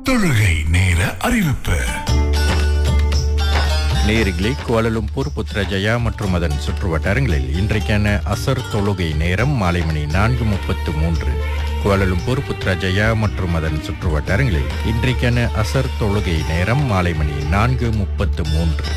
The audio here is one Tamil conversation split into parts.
தொழுகை நேர அறிவிப்பு நேரிகளே கோலலும்பூர் புத்ரஜயா மற்றும் அதன் சுற்றுவட்டாரங்களில் இன்றைக்கான அசர் தொழுகை நேரம் மாலை மணி நான்கு முப்பத்து மூன்று கோலலும்பூர் புத்ரஜயா மற்றும் அதன் சுற்றுவட்டாரங்களில் இன்றைக்கான அசர் தொழுகை நேரம் மாலை மணி நான்கு முப்பத்து மூன்று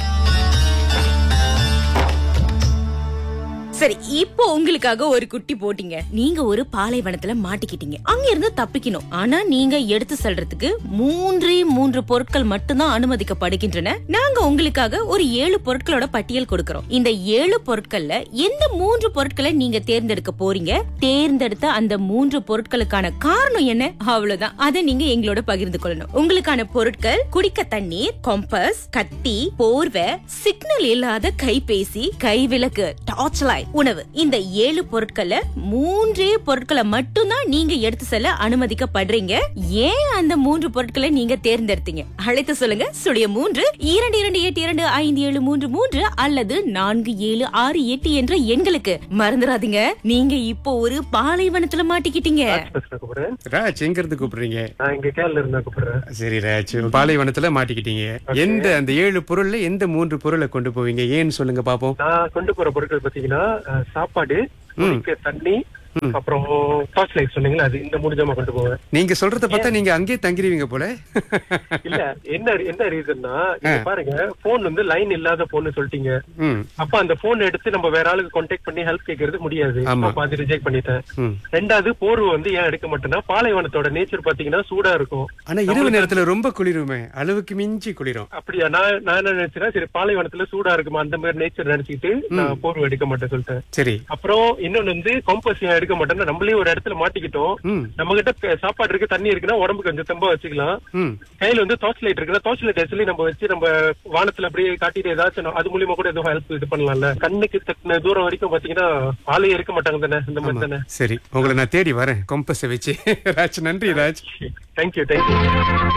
சரி இப்போ உங்களுக்காக ஒரு குட்டி போட்டீங்க நீங்க ஒரு பாலைவனத்துல மாட்டிக்கிட்டீங்க அங்க இருந்து தப்பிக்கணும் ஆனா நீங்க எடுத்து செல்றதுக்கு மூன்றே மூன்று பொருட்கள் மட்டும்தான் அனுமதிக்கப்படுகின்றன நாங்க உங்களுக்காக ஒரு ஏழு பொருட்களோட பட்டியல் கொடுக்கறோம் இந்த ஏழு பொருட்கள்ல எந்த மூன்று பொருட்களை நீங்க தேர்ந்தெடுக்க போறீங்க தேர்ந்தெடுத்த அந்த மூன்று பொருட்களுக்கான காரணம் என்ன அவ்வளவுதான் அதை நீங்க எங்களோட பகிர்ந்து கொள்ளணும் உங்களுக்கான பொருட்கள் குடிக்க தண்ணீர் கொம்பஸ் கத்தி போர்வை சிக்னல் இல்லாத கைபேசி கைவிளக்கு டார்ச் லைட் உணவு இந்த ஏழு பொருட்கள்ல மூன்றே பொருட்களை மட்டும்தான் நீங்க எடுத்து செல்ல அனுமதிக்கப்படுறீங்க ஏன் அந்த மூன்று பொருட்களை நீங்க தேர்ந்தெடுத்தீங்க அழைத்து சொல்லுங்க சுழிய மூன்று இரண்டு இரண்டு எட்டு இரண்டு ஐந்து ஏழு மூன்று மூன்று அல்லது நான்கு ஏழு ஆறு எட்டு என்ற எண்களுக்கு மறந்துடாதீங்க நீங்க இப்போ ஒரு பாலைவனத்துல மாட்டிக்கிட்டீங்க பேசுறேன் கூப்பிடுறேன் ராஜ் எங்க இருந்து கூப்பிடுறீங்க நான் இங்க கேரள இருந்தா கூப்பிடுறேன் சரி ராஜ் பாலைவனத்துல மாட்டிக்கிட்டீங்க எந்த அந்த ஏழு பொருள்ல எந்த மூன்று பொருளை கொண்டு போவீங்க ஏன்னு சொல்லுங்க பாப்போம் நான் கொண்டு போற பொருட்கள் பாத்தீங்கன்னா அஹ், சாப்பாடு குடிக்க தண்ணி அப்புறம் டார்ச் லைட் சொன்னீங்களா அது இந்த மூணு ஜாமா கொண்டு போவேன் நீங்க சொல்றத பார்த்தா நீங்க அங்கேயே தங்கிருவீங்க போல இல்ல என்ன என்ன ரீசன்னா இங்க பாருங்க போன் வந்து லைன் இல்லாத போன் சொல்லிட்டீங்க ம் அப்ப அந்த போன் எடுத்து நம்ம வேற ஆளுக்கு கான்டாக்ட் பண்ணி ஹெல்ப் கேக்குறது முடியாது ஆமா. அப்ப அது ரிஜெக்ட் பண்ணிட்டேன் ம். ரெண்டாவது போர்வை வந்து ஏன் எடுக்க மாட்டேன்னா பாலைவனத்தோட நேச்சர் பாத்தீங்கன்னா சூடா இருக்கும் ஆனா இரவு நேரத்துல ரொம்ப குளிருமே அளவுக்கு மிஞ்சி குளிரும் அப்படியா நான் நான் என்ன நினைச்சேன்னா சரி பாலைவனத்துல சூடா இருக்குமா அந்த மாதிரி நேச்சர் நினைச்சிட்டு நான் போர்வை எடுக்க மாட்டேன் சொல்லிட்டேன் சரி அப்புறம் இன்னொன்னு வந்து காம்பஸ் ஏன் எடுக்க மாட்டோம்னா நம்மளே ஒரு இடத்துல மாட்டிக்கிட்டோம் ம் நம்ம கிட்ட சாப்பாடு இருக்கு தண்ணி இருக்குன்னா உடம்பு கொஞ்சம் தெம்பா வச்சுக்கலாம் ம் கையில வந்து டார்ச் லைட் இருக்குன்னா டார்ச் லைட் ஆக்சுவலி நம்ம வச்சு நம்ம வானத்துல அப்படியே காட்டிட்டு ஏதாச்சும் நம்ம- அது மூலியமா கூட எதுவும் ஹெல்ப் இது பண்ணலாம்ல கண்ணுக்கு தட்டின தூரம் வரைக்கும் பாத்தீங்கன்னா ஆளே இருக்க மாட்டாங்க தானே இந்த மாதிரி தானே சரி உங்களை நான் தேடி வரேன் கொம்பஸை வச்சு ராஜ் நன்றி ராஜ் தேங்க்யூ தேங்க்யூ